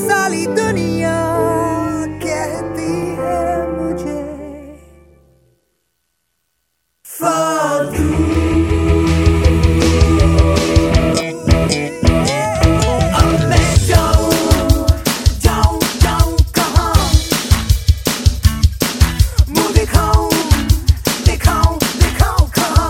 साली दुनिया कहती है मुझे फालतू अब मैं जाऊं जाऊं जाऊं कहाँ मुंह दिखाऊं दिखाऊं दिखाऊं कहाँ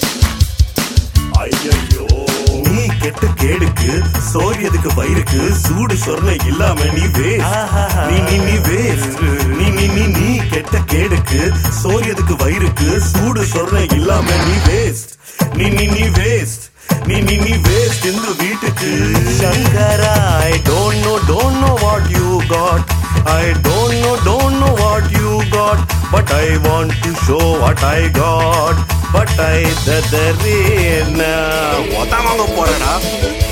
ஐயையோ நீ கெட்ட கேடுக்கு சோரியதுக்கு வயிறுக்கு சூடு சொரணை இல்லாம நீ வேஸ்ட் நீ நீ நீ வேஸ்ட் நீ நீ நீ நீ கெட்ட கேடுக்கு சோரியதுக்கு வயிறுக்கு சூடு சொரணை இல்லாம நீ வேஸ்ட் நீ நீ நீ வேஸ்ட் நீ நீ நீ வேஸ்ட் இந்த வீட்டுக்கு சங்கரா I don't know don't know what you got I don't know don't know what you got but I want to show what I got but I ததறேன் ஒத்தாமங்க போறடா